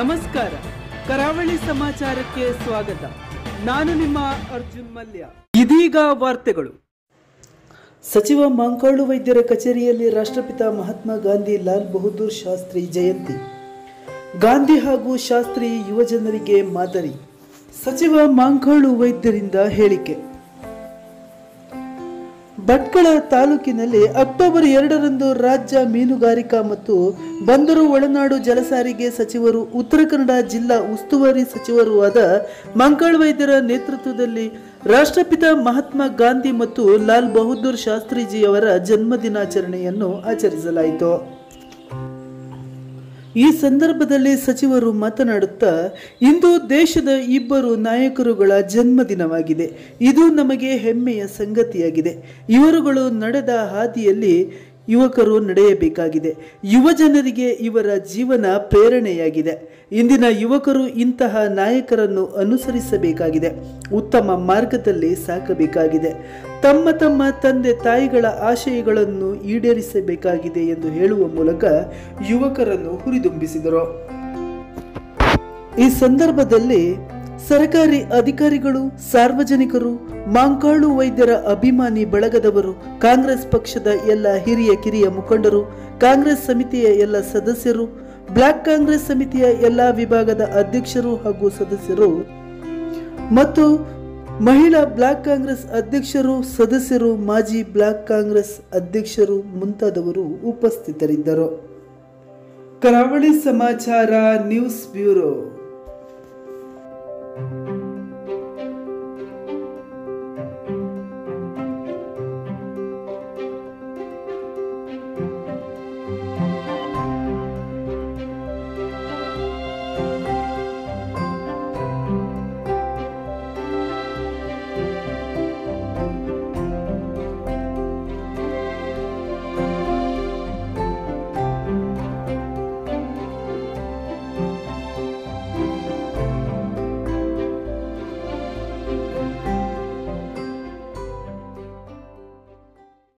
ನಮಸ್ಕಾರ ಕರಾವಳಿ ಸಮಾಚಾರಕ್ಕೆ ಸ್ವಾಗತ ನಾನು ನಿಮ್ಮ ಅರ್ಜುನ್ ಮಲ್ಯ ಇದೀಗ ವಾರ್ತೆಗಳು ಸಚಿವ ಮಾಂಕಾಳು ವೈದ್ಯರ ಕಚೇರಿಯಲ್ಲಿ ರಾಷ್ಟ್ರಪಿತ ಮಹಾತ್ಮ ಗಾಂಧಿ ಲಾಲ್ ಬಹದ್ದೂರ್ ಶಾಸ್ತ್ರಿ ಜಯಂತಿ ಗಾಂಧಿ ಹಾಗೂ ಶಾಸ್ತ್ರಿ ಯುವಜನರಿಗೆ ಮಾದರಿ ಸಚಿವ ಮಾಂಕಾಳು ವೈದ್ಯರಿಂದ ಹೇಳಿಕೆ ಭಟ್ಕಳ ತಾಲೂಕಿನಲ್ಲಿ ಅಕ್ಟೋಬರ್ ಎರಡರಂದು ರಾಜ್ಯ ಮೀನುಗಾರಿಕಾ ಮತ್ತು ಬಂದರು ಒಳನಾಡು ಜಲಸಾರಿಗೆ ಸಚಿವರು ಉತ್ತರ ಕನ್ನಡ ಜಿಲ್ಲಾ ಉಸ್ತುವಾರಿ ಸಚಿವರೂ ಆದ ಮಂಕಾಳ್ ವೈದ್ಯರ ನೇತೃತ್ವದಲ್ಲಿ ರಾಷ್ಟ್ರಪಿತ ಮಹಾತ್ಮ ಗಾಂಧಿ ಮತ್ತು ಲಾಲ್ ಬಹದ್ದೂರ್ ಶಾಸ್ತ್ರಿಜಿಯವರ ಜನ್ಮ ದಿನಾಚರಣೆಯನ್ನು ಆಚರಿಸಲಾಯಿತು ಈ ಸಂದರ್ಭದಲ್ಲಿ ಸಚಿವರು ಮಾತನಾಡುತ್ತಾ ಇಂದು ದೇಶದ ಇಬ್ಬರು ನಾಯಕರುಗಳ ಜನ್ಮದಿನವಾಗಿದೆ ಇದು ನಮಗೆ ಹೆಮ್ಮೆಯ ಸಂಗತಿಯಾಗಿದೆ ಇವರುಗಳು ನಡೆದ ಹಾದಿಯಲ್ಲಿ ಯುವಕರು ನಡೆಯಬೇಕಾಗಿದೆ ಯುವ ಜನರಿಗೆ ಇವರ ಜೀವನ ಪ್ರೇರಣೆಯಾಗಿದೆ ಇಂದಿನ ಯುವಕರು ಇಂತಹ ನಾಯಕರನ್ನು ಅನುಸರಿಸಬೇಕಾಗಿದೆ ಉತ್ತಮ ಮಾರ್ಗದಲ್ಲಿ ಸಾಕಬೇಕಾಗಿದೆ ತಮ್ಮ ತಮ್ಮ ತಂದೆ ತಾಯಿಗಳ ಆಶಯಗಳನ್ನು ಈಡೇರಿಸಬೇಕಾಗಿದೆ ಎಂದು ಹೇಳುವ ಮೂಲಕ ಯುವಕರನ್ನು ಹುರಿದುಂಬಿಸಿದರು ಈ ಸಂದರ್ಭದಲ್ಲಿ ಸರ್ಕಾರಿ ಅಧಿಕಾರಿಗಳು ಸಾರ್ವಜನಿಕರು ಮಾಂಕಾಳು ವೈದ್ಯರ ಅಭಿಮಾನಿ ಬಳಗದವರು ಕಾಂಗ್ರೆಸ್ ಪಕ್ಷದ ಎಲ್ಲ ಹಿರಿಯ ಕಿರಿಯ ಮುಖಂಡರು ಕಾಂಗ್ರೆಸ್ ಸಮಿತಿಯ ಎಲ್ಲ ಸದಸ್ಯರು ಬ್ಲಾಕ್ ಕಾಂಗ್ರೆಸ್ ಸಮಿತಿಯ ಎಲ್ಲ ವಿಭಾಗದ ಅಧ್ಯಕ್ಷರು ಹಾಗೂ ಸದಸ್ಯರು ಮತ್ತು ಮಹಿಳಾ ಬ್ಲಾಕ್ ಕಾಂಗ್ರೆಸ್ ಅಧ್ಯಕ್ಷರು ಸದಸ್ಯರು ಮಾಜಿ ಬ್ಲಾಕ್ ಕಾಂಗ್ರೆಸ್ ಅಧ್ಯಕ್ಷರು ಮುಂತಾದವರು ಉಪಸ್ಥಿತರಿದ್ದರು ಕರಾವಳಿ ಸಮಾಚಾರ ನ್ಯೂಸ್ ಬ್ಯೂರೋ